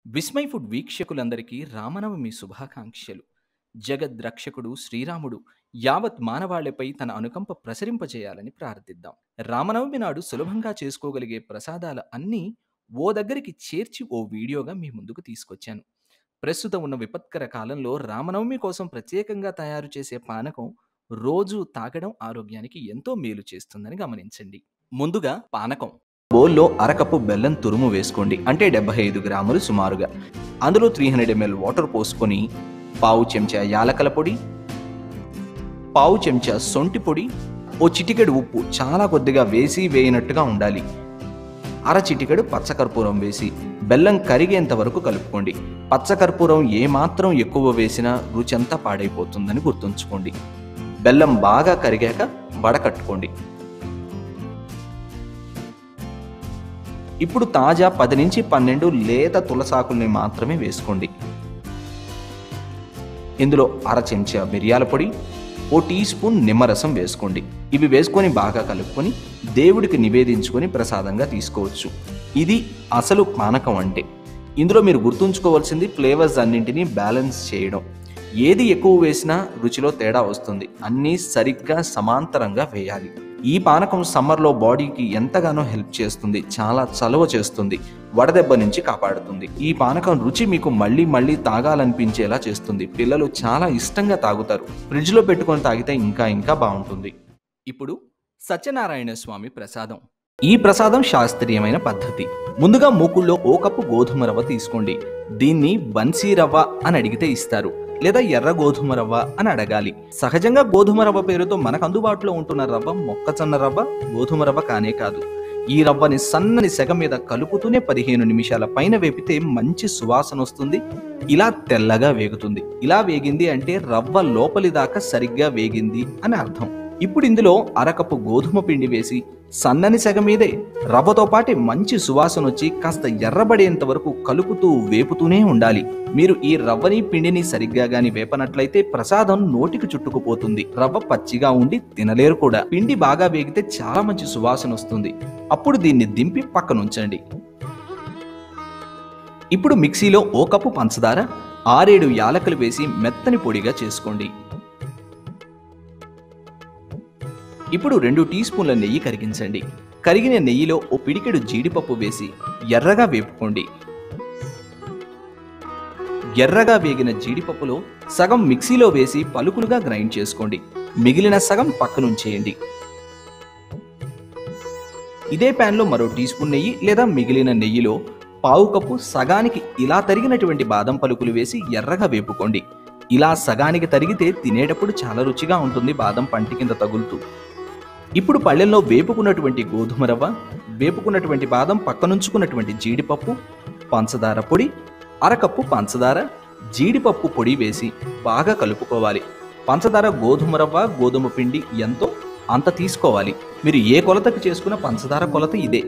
Vismay food వీక్షకులందరికీ రామనవమి శుభాకాంక్షలు జగద్రక్షకుడు శ్రీరాముడు యావత్ మానవాళిపై తన అనుకంప ప్రసరింపజేయాలని ప్రార్థిద్దాం రామనవమి నాడు సులభంగా చేసుకోగలిగే ప్రసాదాల అన్నీ ఓ దగ్గరికి చేర్చి ఓ వీడియోగా మీ ముందుకు తీసుకొచ్చాను ప్రస్తుతం ఉన్న విపత్కర కాలంలో రామనవమి కోసం ప్రత్యేకంగా తయారు చేసే పానకం రోజు తాగడం ఆరోగ్యానికి ఎంతో మేలు చేస్తుందని గమనించండి ముందుగా పానకం బౌల్లో అరకప్పు బెల్లం తురుము వేసుకోండి అంటే డెబ్బై ఐదు గ్రాములు సుమారుగా అందులో త్రీ హండ్రెడ్ ఎంఎల్ వాటర్ పోసుకొని పావు చెంచా యాలకల పొడి పావు చెంచా సొంటి పొడి ఓ చిటికెడు ఉప్పు చాలా కొద్దిగా వేసి వేయనట్టుగా ఉండాలి అర చిటికెడు పచ్చకర్పూరం వేసి బెల్లం కరిగేంత వరకు కలుపుకోండి పచ్చకర్పూరం ఏమాత్రం ఎక్కువ వేసినా రుచి అంతా పాడైపోతుందని గుర్తుంచుకోండి బెల్లం బాగా కరిగాక వడకట్టుకోండి ఇప్పుడు తాజా పది నుంచి పన్నెండు లేత తులసాకుల్ని మాత్రమే వేసుకోండి ఇందులో అర చెంచా మిరియాల పొడి ఓ టీ స్పూన్ నిమ్మరసం వేసుకోండి ఇవి వేసుకొని బాగా కలుపుకొని దేవుడికి నివేదించుకొని ప్రసాదంగా తీసుకోవచ్చు ఇది అసలు పానకం అంటే ఇందులో మీరు గుర్తుంచుకోవాల్సింది ఫ్లేవర్స్ అన్నింటినీ బ్యాలెన్స్ చేయడం ఏది ఎక్కువ వేసినా రుచిలో తేడా వస్తుంది అన్నీ సరిగ్గా సమాంతరంగా వేయాలి ఈ పానకం సమ్మర్లో బాడీకి ఎంతగానో హెల్ప్ చేస్తుంది చాలా చలువ చేస్తుంది వడదెబ్బ నుంచి కాపాడుతుంది ఈ పానకం రుచి మీకు మళ్ళీ మళ్ళీ తాగాలనిపించేలా చేస్తుంది పిల్లలు చాలా ఇష్టంగా తాగుతారు ఫ్రిడ్జ్లో పెట్టుకొని తాగితే ఇంకా ఇంకా బాగుంటుంది ఇప్పుడు సత్యనారాయణ స్వామి ప్రసాదం ఈ ప్రసాదం శాస్త్రీయమైన పద్ధతి ముందుగా మూకుల్లో ఓ కప్పు గోధుమ రవ్వ తీసుకోండి దీన్ని బన్సీ రవ్వ అని అడిగితే ఇస్తారు లేదా ఎర్ర గోధుమ రవ్వ అని అడగాలి సహజంగా గోధుమ రవ్వ పేరుతో మనకు అందుబాటులో ఉంటున్న రవ్వ మొక్కజొన్న రవ్వ గోధుమ రవ్వ కానే కాదు ఈ రవ్వని సన్నని సెగ మీద కలుపుతూనే పదిహేను నిమిషాల పైన వేపితే మంచి సువాసన వస్తుంది ఇలా తెల్లగా వేగుతుంది ఇలా వేగింది అంటే రవ్వ లోపలి దాకా సరిగ్గా వేగింది అని అర్థం ఇప్పుడు ఇందులో అరకప్పు గోధుమ పిండి వేసి సన్నని సెగ మీదే రవ్వతో పాటు మంచి సువాసన వచ్చి కాస్త ఎర్రబడేంత వరకు కలుపుతూ వేపుతూనే ఉండాలి మీరు ఈ రవ్వని పిండిని సరిగ్గా గాని వేపనట్లయితే ప్రసాదం నోటికి చుట్టుకుపోతుంది రవ్వ పచ్చిగా ఉండి తినలేరు కూడా పిండి బాగా వేగితే చాలా మంచి సువాసన వస్తుంది అప్పుడు దీన్ని దింపి పక్కనుంచండి ఇప్పుడు మిక్సీలో ఓ కప్పు పంచదార ఆరేడు యాలకులు వేసి మెత్తని పొడిగా చేసుకోండి ఇప్పుడు రెండు టీ స్పూన్ల నెయ్యి కరిగించండి కరిగిన నెయ్యిలో ఓ పిడికెడు జీడిపప్పు వేసి ఎర్రగా వేపుకోండి ఎర్రగా వేగిన జీడిపప్పులో సగం మిక్సీలో వేసి పలుకులుగా గ్రైండ్ చేసుకోండి మిగిలిన సగం పక్కనుంచేయండి ఇదే ప్యాన్లో మరో టీ స్పూన్ నెయ్యి లేదా మిగిలిన నెయ్యిలో పావు కప్పు సగానికి ఇలా తరిగినటువంటి బాదం పలుకులు వేసి ఎర్రగా వేపుకోండి ఇలా సగానికి తరిగితే తినేటప్పుడు చాలా రుచిగా ఉంటుంది బాదం పంటి కింద తగులుతూ ఇప్పుడు పళ్ళెల్లో వేపుకున్నటువంటి గోధుమ రవ్వ వేపుకున్నటువంటి బాదం పక్కనుంచుకున్నటువంటి జీడిపప్పు పంచదార పొడి అరకప్పు పంచదార జీడిపప్పు పొడి వేసి బాగా కలుపుకోవాలి పంచదార గోధుమ రవ్వ గోధుమ పిండి ఎంతో అంత తీసుకోవాలి మీరు ఏ కొలతకు చేసుకున్న పంచదార కొలత ఇదే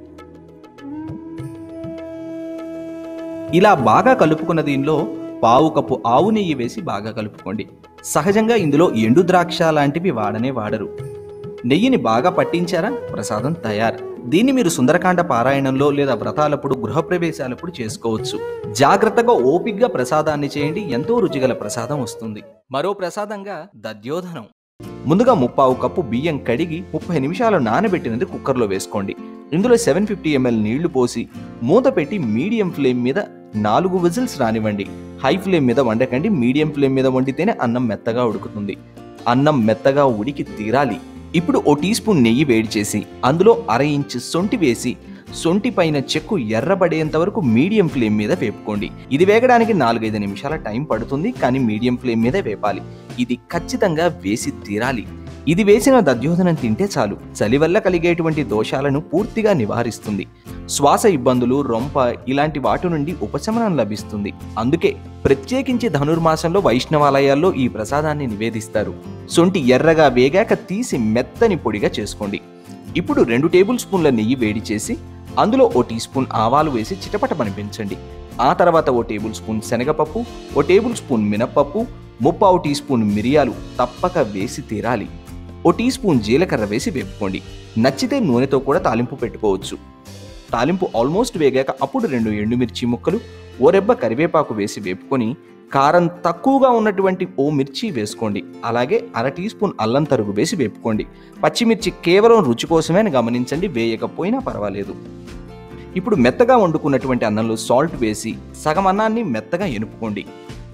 ఇలా బాగా కలుపుకున్న దీనిలో పావు కప్పు ఆవు నెయ్యి వేసి బాగా కలుపుకోండి సహజంగా ఇందులో ఎండు ద్రాక్ష లాంటివి వాడనే వాడరు నెయ్యిని బాగా పట్టించారా ప్రసాదం తయారు దీన్ని మీరు సుందరకాండ పారాయణంలో లేదా వ్రతాలప్పుడు గృహప్రవేశాలప్పుడు చేసుకోవచ్చు జాగ్రత్తగా ఓపిగ్గా ప్రసాదాన్ని చేయండి ఎంతో రుచిగల ప్రసాదం వస్తుంది మరో ప్రసాదంగా దద్యోధనం ముందుగా ముప్పావు కప్పు బియ్యం కడిగి ముప్పై నిమిషాలు నానబెట్టినది కుక్కర్లో వేసుకోండి ఇందులో సెవెన్ ఫిఫ్టీ ఎంఎల్ నీళ్లు పోసి మూత పెట్టి మీడియం ఫ్లేమ్ మీద నాలుగు విజిల్స్ రానివ్వండి హై ఫ్లేమ్ మీద వండకండి మీడియం ఫ్లేమ్ మీద వండితేనే అన్నం మెత్తగా ఉడుకుతుంది అన్నం మెత్తగా ఉడికి తీరాలి ఇప్పుడు ఓ టీ స్పూన్ నెయ్యి వేడి చేసి అందులో అర ఇంచు సొంటి వేసి సొంటి పైన చెక్కు ఎర్రబడేంత వరకు మీడియం ఫ్లేమ్ మీద వేపుకోండి ఇది వేగడానికి నాలుగైదు నిమిషాల టైం పడుతుంది కానీ మీడియం ఫ్లేమ్ మీద వేపాలి ఇది ఖచ్చితంగా వేసి తీరాలి ఇది వేసిన దద్యోధనం తింటే చాలు చలి వల్ల కలిగేటువంటి దోషాలను పూర్తిగా నివారిస్తుంది శ్వాస ఇబ్బందులు రొంప ఇలాంటి వాటి నుండి ఉపశమనం లభిస్తుంది అందుకే ప్రత్యేకించి ధనుర్మాసంలో వైష్ణవాలయాల్లో ఈ ప్రసాదాన్ని నివేదిస్తారు సొంటి ఎర్రగా వేగాక తీసి మెత్తని పొడిగా చేసుకోండి ఇప్పుడు రెండు టేబుల్ స్పూన్ల నెయ్యి వేడి చేసి అందులో ఓ టీ స్పూన్ ఆవాలు వేసి చిటపట పనిపించండి ఆ తర్వాత ఓ టేబుల్ స్పూన్ శనగపప్పు ఓ టేబుల్ స్పూన్ మినప్పప్పు ముప్పావు టీ స్పూన్ మిరియాలు తప్పక వేసి తీరాలి ఓ టీ స్పూన్ జీలకర్ర వేసి వేపుకోండి నచ్చితే నూనెతో కూడా తాలింపు పెట్టుకోవచ్చు తాలింపు ఆల్మోస్ట్ వేగాక అప్పుడు రెండు ఎండుమిర్చి ముక్కలు ఓ రెబ్బ కరివేపాకు వేసి వేపుకొని కారం తక్కువగా ఉన్నటువంటి ఓ మిర్చి వేసుకోండి అలాగే అర టీ స్పూన్ అల్లం తరుగు వేసి వేపుకోండి పచ్చిమిర్చి కేవలం రుచి కోసమే అని గమనించండి వేయకపోయినా పర్వాలేదు ఇప్పుడు మెత్తగా వండుకున్నటువంటి అన్నంలో సాల్ట్ వేసి సగం అన్నాన్ని మెత్తగా ఎనుపుకోండి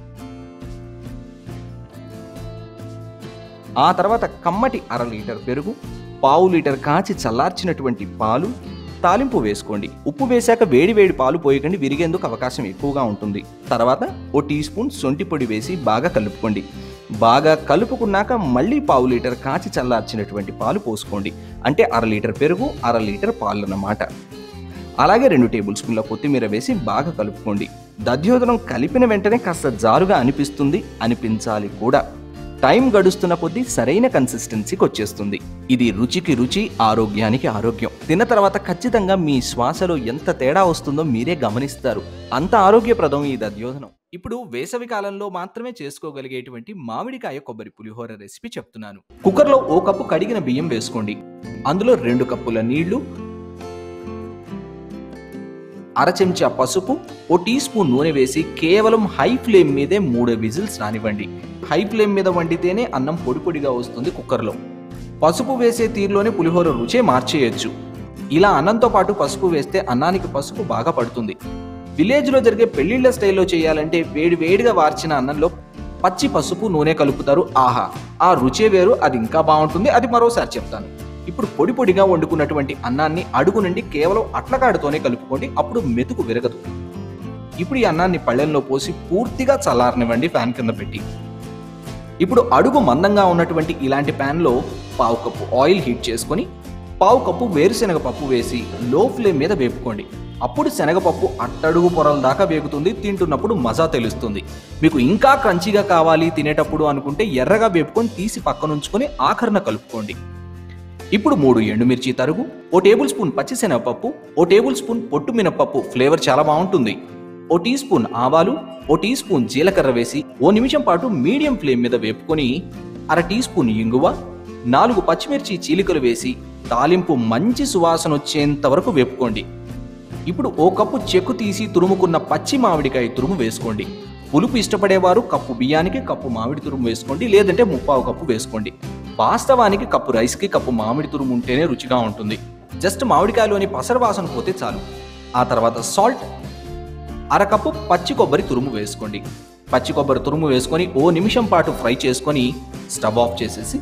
ఆ తర్వాత కమ్మటి అర లీటర్ పెరుగు పావు లీటర్ కాచి చల్లార్చినటువంటి పాలు తాలింపు వేసుకోండి ఉప్పు వేశాక వేడి వేడి పాలు పోయకండి విరిగేందుకు అవకాశం ఎక్కువగా ఉంటుంది తర్వాత ఓ టీ స్పూన్ సొంటి పొడి వేసి బాగా కలుపుకోండి బాగా కలుపుకున్నాక మళ్ళీ పావు లీటర్ కాచి చల్లార్చినటువంటి పాలు పోసుకోండి అంటే అర లీటర్ పెరుగు అర లీటర్ పాలు అన్నమాట అలాగే రెండు టేబుల్ స్పూన్ల కొత్తిమీర వేసి బాగా కలుపుకోండి దధ్యోదనం కలిపిన వెంటనే కాస్త జారుగా అనిపిస్తుంది అనిపించాలి కూడా టైం గడుస్తున్న కొద్దీ సరైన కన్సిస్టెన్సీకి వచ్చేస్తుంది ఇది రుచికి రుచి ఆరోగ్యానికి ఆరోగ్యం తిన్న తర్వాత ఖచ్చితంగా మీ శ్వాసలో ఎంత తేడా వస్తుందో మీరే గమనిస్తారు అంత ఆరోగ్యప్రదం ఈ దధ్యోదనం ఇప్పుడు వేసవి కాలంలో మాత్రమే చేసుకోగలిగేటువంటి మామిడికాయ కొబ్బరి పులిహోర రెసిపీ చెప్తున్నాను కుక్కర్లో ఓ కప్పు కడిగిన బియ్యం వేసుకోండి అందులో రెండు కప్పుల నీళ్లు అర చెంచా పసుపు ఓ టీ స్పూన్ నూనె వేసి కేవలం హై ఫ్లేమ్ మీదే మూడు విజిల్స్ రానివ్వండి హై ఫ్లేమ్ మీద వండితేనే అన్నం పొడి పొడిగా వస్తుంది కుక్కర్లో పసుపు వేసే తీరులోనే పులిహోర రుచే మార్చేయచ్చు ఇలా అన్నంతో పాటు పసుపు వేస్తే అన్నానికి పసుపు బాగా పడుతుంది విలేజ్లో జరిగే పెళ్లిళ్ల స్టైల్లో చేయాలంటే వేడి వేడిగా వార్చిన అన్నంలో పచ్చి పసుపు నూనె కలుపుతారు ఆహా ఆ రుచే వేరు అది ఇంకా బాగుంటుంది అది మరోసారి చెప్తాను ఇప్పుడు పొడి పొడిగా వండుకున్నటువంటి అన్నాన్ని అడుగు నుండి కేవలం అట్లకాడుతోనే కలుపుకోండి అప్పుడు మెతుకు విరగదు ఇప్పుడు ఈ అన్నాన్ని పళ్ళెంలో పోసి పూర్తిగా చల్లారనివ్వండి ఫ్యాన్ కింద పెట్టి ఇప్పుడు అడుగు మందంగా ఉన్నటువంటి ఇలాంటి ప్యాన్లో పావు కప్పు ఆయిల్ హీట్ చేసుకొని పావు కప్పు వేరుశనగ పప్పు వేసి లో ఫ్లేమ్ మీద వేపుకోండి అప్పుడు శనగపప్పు అట్టడుగు పొరల దాకా వేగుతుంది తింటున్నప్పుడు మజా తెలుస్తుంది మీకు ఇంకా క్రంచీగా కావాలి తినేటప్పుడు అనుకుంటే ఎర్రగా వేపుకొని తీసి పక్కనుంచుకొని ఆఖరణ కలుపుకోండి ఇప్పుడు మూడు ఎండుమిర్చి తరుగు ఓ టేబుల్ స్పూన్ పచ్చిశనగపప్పు ఓ టేబుల్ స్పూన్ పొట్టు మినపప్పు ఫ్లేవర్ చాలా బాగుంటుంది ఓ టీ స్పూన్ ఆవాలు ఓ టీ స్పూన్ జీలకర్ర వేసి ఓ నిమిషం పాటు మీడియం ఫ్లేమ్ మీద వేపుకొని అర టీ స్పూన్ ఇంగువ నాలుగు పచ్చిమిర్చి చీలికలు వేసి తాలింపు మంచి సువాసన వచ్చేంత వరకు వేపుకోండి ఇప్పుడు ఓ కప్పు చెక్కు తీసి తురుముకున్న పచ్చి మామిడికాయ తురుము వేసుకోండి పులుపు ఇష్టపడేవారు కప్పు బియ్యానికి కప్పు మామిడి తురుము వేసుకోండి లేదంటే ముప్పావు కప్పు వేసుకోండి వాస్తవానికి కప్పు రైస్కి కప్పు మామిడి తురుము ఉంటేనే రుచిగా ఉంటుంది జస్ట్ మామిడికాయలోని పసర వాసన పోతే చాలు ఆ తర్వాత సాల్ట్ అరకప్పు పచ్చి కొబ్బరి తురుము వేసుకోండి పచ్చి కొబ్బరి తురుము వేసుకొని ఓ నిమిషం పాటు ఫ్రై చేసుకొని స్టవ్ ఆఫ్ చేసేసి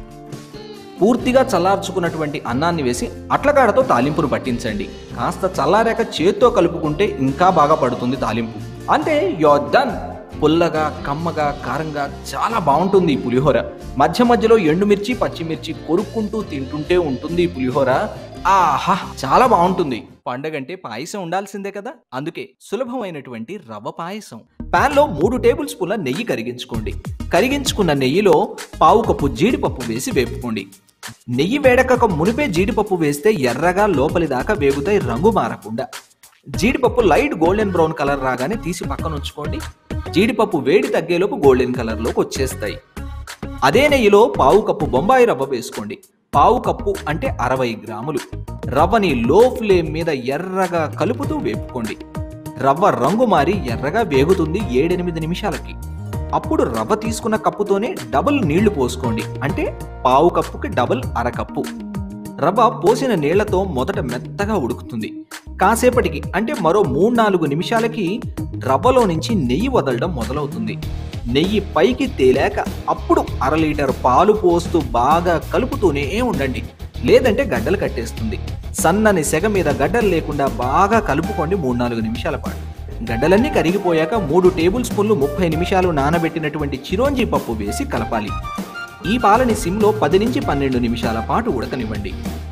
పూర్తిగా చల్లార్చుకున్నటువంటి అన్నాన్ని వేసి అట్లకాడతో తాలింపును పట్టించండి కాస్త చల్లారాక చేత్తో కలుపుకుంటే ఇంకా బాగా పడుతుంది తాలింపు అంటే యోర్ డన్ పుల్లగా కమ్మగా కారంగా చాలా బాగుంటుంది ఈ పులిహోర మధ్య మధ్యలో ఎండుమిర్చి పచ్చిమిర్చి కొరుక్కుంటూ తింటుంటే ఉంటుంది ఈ పులిహోర ఆహా చాలా బాగుంటుంది పండగంటే పాయసం ఉండాల్సిందే కదా అందుకే సులభమైనటువంటి రవ్వ పాయసం పాన్ లో మూడు టేబుల్ స్పూన్ల నెయ్యి కరిగించుకోండి కరిగించుకున్న నెయ్యిలో పావు కప్పు జీడిపప్పు వేసి వేపుకోండి నెయ్యి వేడకక మునిపే జీడిపప్పు వేస్తే ఎర్రగా లోపలి దాకా వేగుతాయి రంగు మారకుండా జీడిపప్పు లైట్ గోల్డెన్ బ్రౌన్ కలర్ రాగానే తీసి పక్కన ఉంచుకోండి జీడిపప్పు వేడి తగ్గేలోపు గోల్డెన్ కలర్లోకి వచ్చేస్తాయి అదే నెయ్యిలో పావు కప్పు బొంబాయి రవ్వ వేసుకోండి పావు కప్పు అంటే అరవై గ్రాములు రవ్వని లో ఫ్లేమ్ మీద ఎర్రగా కలుపుతూ వేపుకోండి రవ్వ రంగు మారి ఎర్రగా వేగుతుంది ఏడెనిమిది నిమిషాలకి అప్పుడు రవ్వ తీసుకున్న కప్పుతోనే డబుల్ నీళ్లు పోసుకోండి అంటే పావు కప్పుకి డబుల్ అరకప్పు రవ్వ పోసిన నీళ్లతో మొదట మెత్తగా ఉడుకుతుంది కాసేపటికి అంటే మరో మూడు నాలుగు నిమిషాలకి రవ్వలో నుంచి నెయ్యి వదలడం మొదలవుతుంది నెయ్యి పైకి తేలాక అప్పుడు అర లీటర్ పాలు పోస్తూ బాగా కలుపుతూనే ఉండండి లేదంటే గడ్డలు కట్టేస్తుంది సన్నని సెగ మీద గడ్డలు లేకుండా బాగా కలుపుకోండి మూడు నాలుగు నిమిషాల పాటు గడ్డలన్నీ కరిగిపోయాక మూడు టేబుల్ స్పూన్లు ముప్పై నిమిషాలు నానబెట్టినటువంటి చిరోంజి పప్పు వేసి కలపాలి ఈ పాలని సిమ్లో పది నుంచి పన్నెండు నిమిషాల పాటు ఉడకనివ్వండి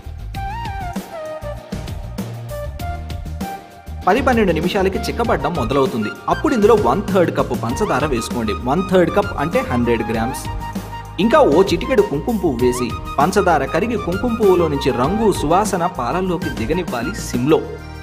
పది పన్నెండు నిమిషాలకి చిక్కబడ్డం మొదలవుతుంది అప్పుడు ఇందులో వన్ థర్డ్ కప్ పంచదార వేసుకోండి వన్ థర్డ్ కప్ అంటే హండ్రెడ్ గ్రామ్స్ ఇంకా ఓ చిటికెడు కుంకుమ పువ్వు వేసి పంచదార కరిగి కుంకుమ పువ్వులో నుంచి రంగు సువాసన పాలల్లోకి దిగనివ్వాలి సిమ్లో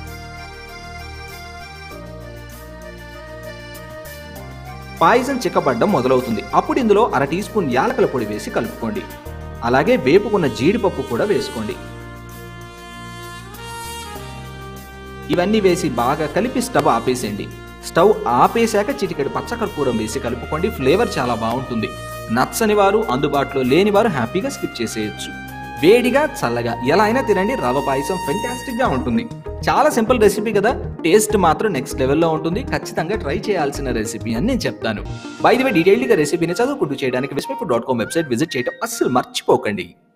పాయసం చిక్కబడ్డం మొదలవుతుంది అప్పుడు ఇందులో అర టీ స్పూన్ యాలకల పొడి వేసి కలుపుకోండి అలాగే వేపుకున్న జీడిపప్పు కూడా వేసుకోండి ఇవన్నీ వేసి బాగా కలిపి స్టవ్ ఆపేసేయండి స్టవ్ ఆపేశాక చిటికెడు పచ్చకర్పూరం వేసి కలుపుకోండి ఫ్లేవర్ చాలా బాగుంటుంది నచ్చని వారు అందుబాటులో లేని వారు హ్యాపీగా స్కిప్ చేసేయచ్చు వేడిగా చల్లగా ఎలా అయినా తినండి రవ పాయసం ఫెంటాస్టిక్ గా ఉంటుంది చాలా సింపుల్ రెసిపీ కదా టేస్ట్ మాత్రం నెక్స్ట్ లెవెల్లో ఉంటుంది ఖచ్చితంగా ట్రై చేయాల్సిన రెసిపీ అని నేను చెప్తాను బై ది వే డీటెయిల్డ్గా రెసిపీని చదువుకుంటూ చేయడానికి Vismai dot com website visit చేయడం అస్సలు మర్చిపోకండి